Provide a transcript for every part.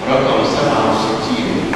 رقم 67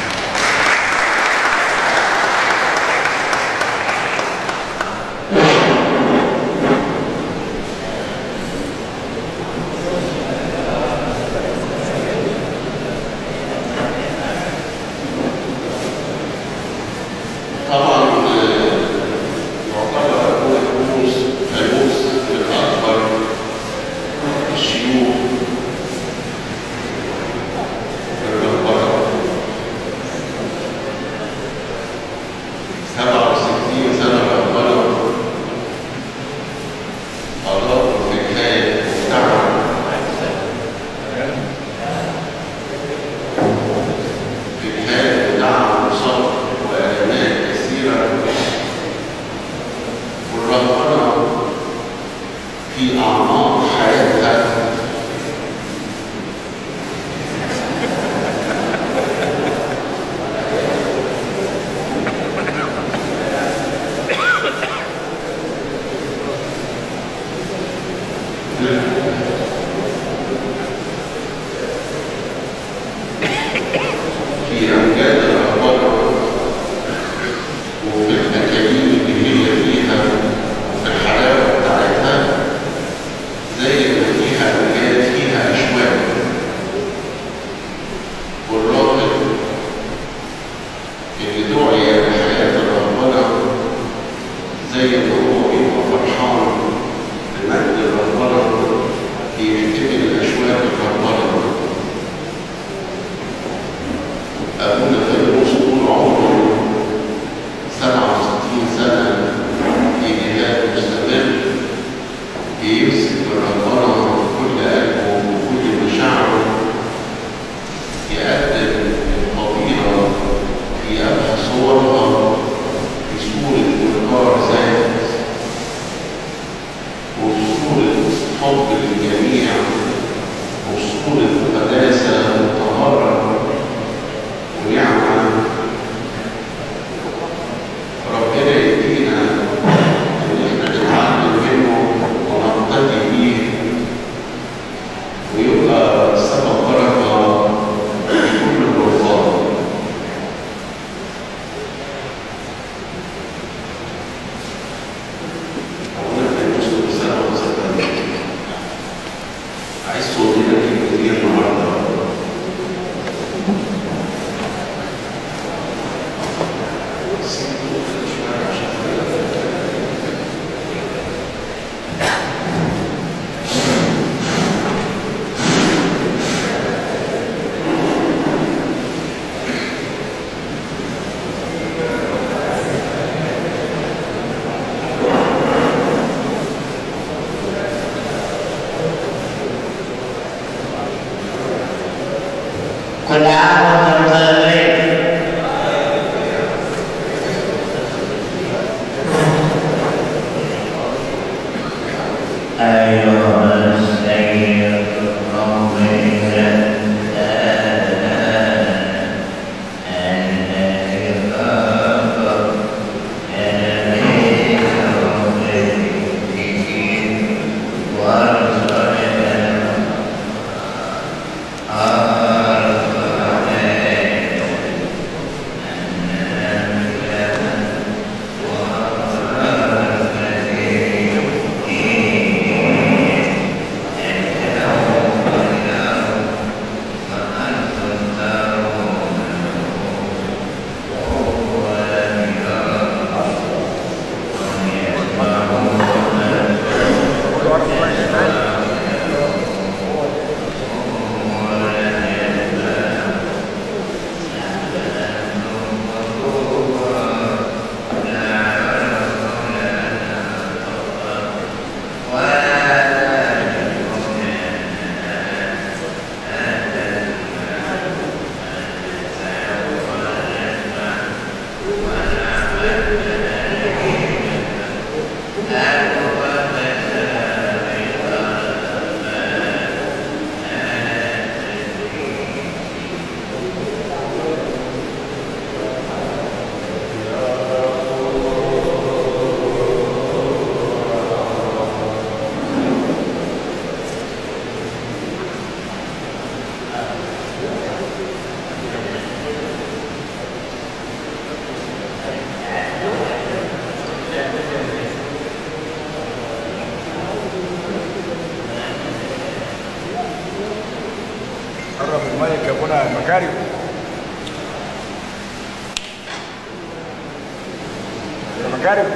طبعا آه، يعتبر هو الفانوس فانوس الأكبر الشيوخ الرهبرة سبعة وستين سنة رهبرة أضافوا في حكاية دعم في حكاية دعم وصبر وآلامات كثيرة والرهبنة في أعماق حياتها في أمجاد الرهبنة وفي الأكاديم اللي هي فيها وفي الحلاوة بتاعتها زي ما فيها أمجاد فيها أشواك والراهب اللي دعي لحياة الرهبنة زي ما هو بيبقى فرحان بمجد الرهبنة بيحتمل الأشواك الرهبنة أبونا فيروس طول عمره 67 سنة في جهاد مستمر بيمسك بالرهبنة بكل قلبه وبكل مشاعره يقدم الفضيلة في أبهى صورها في صورة إنكار ذات وفي صورة حب للجميع وفي صورة قداسة وطهارة ونعمة ربنا يدينا إن إحنا نتعلم منه ونقتدي بيه ويبقى سبب بركة لكل الرفاق أولا في المسلم السنة وسلم عايز صوتنا كتير النهارده كل عام وانتم طيبين أيها السيد قومي وارزقنا اشرب المايك يا ابونا مكارم يا مكارم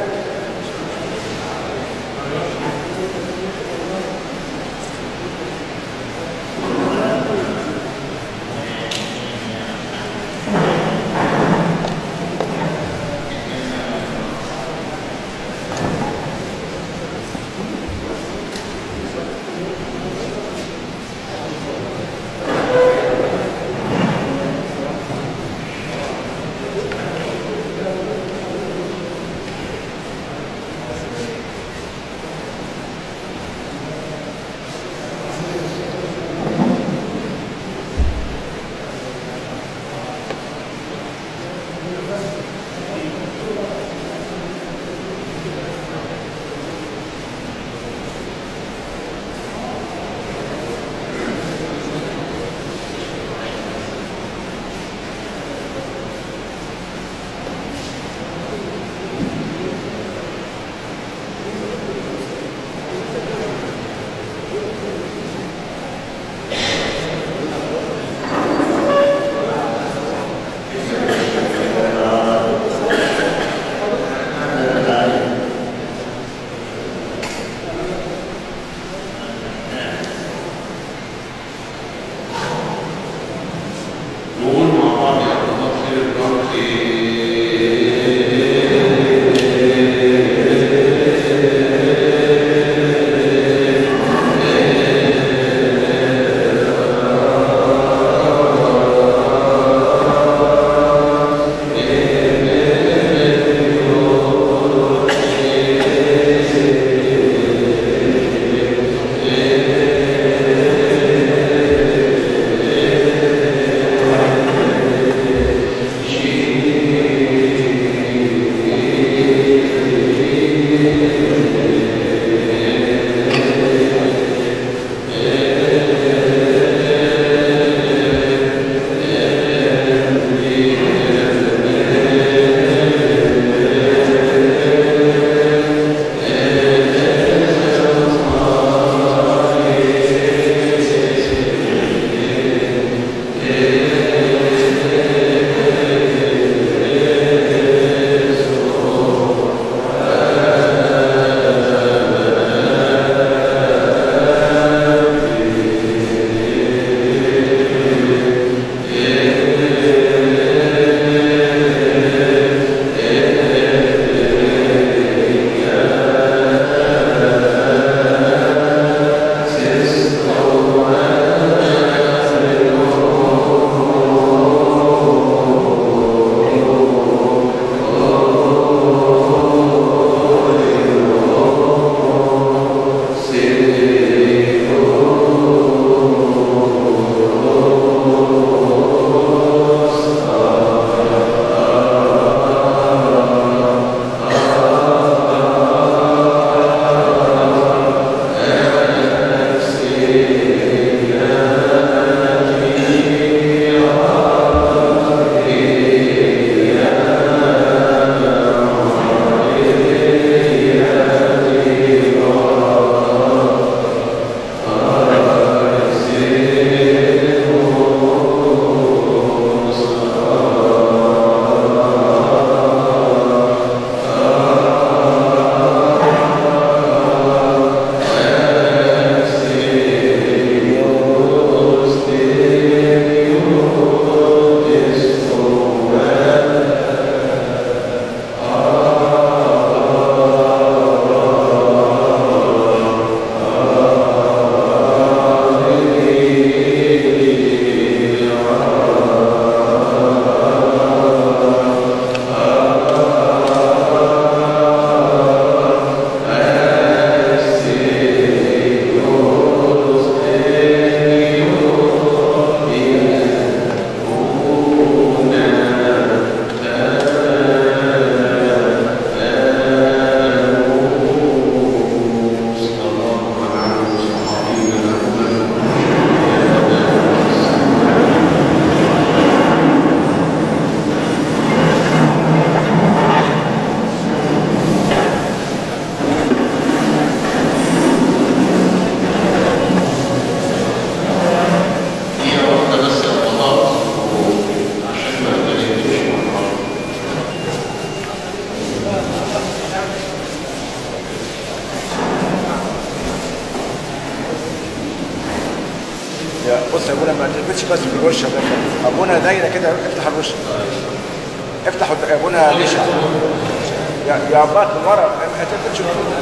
يا بص يا ابونا ما تثبتش بس في الوش يا ابونا ابونا دايره كده افتح الوش افتح يا ابونا ليشع يا يا ابات من ورا ما تثبتش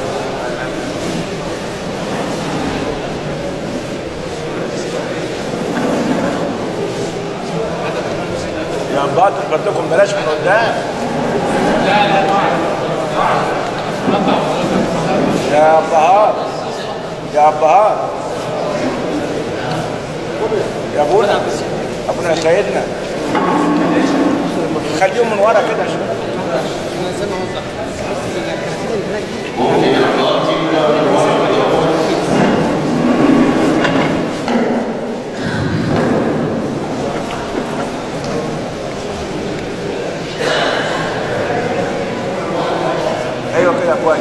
يا ابات بردكم بلاش من قدام يا ابهات يا ابهات يا ابونا ابونا سيدنا خليهم من ورا كده عشان ممكن الأخطاء تبقى من ورا كده ايوه كده كويس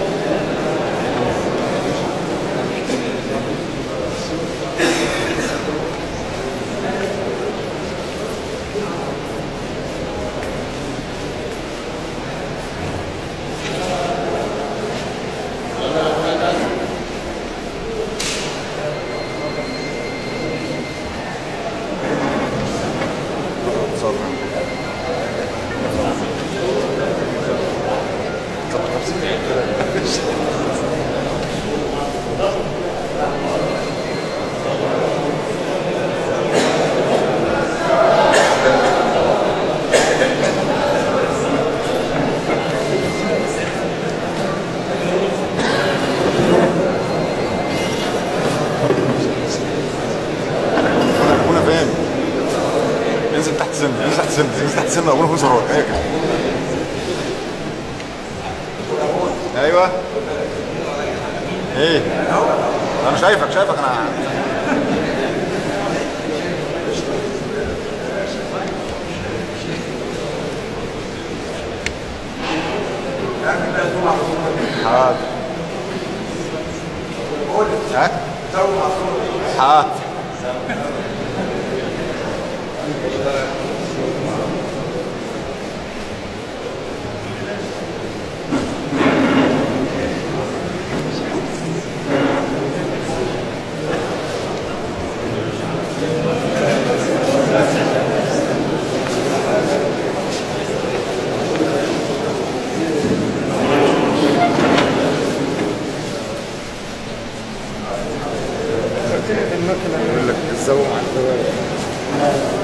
ابونا فاهم انزل تحت سن انزل تحت سن انزل تحت سن ابونا فوق زرار هي كده ايوه ايه انا شايفك شايفك انا حاضر ها حاضر يقول لك الزوم على الزواج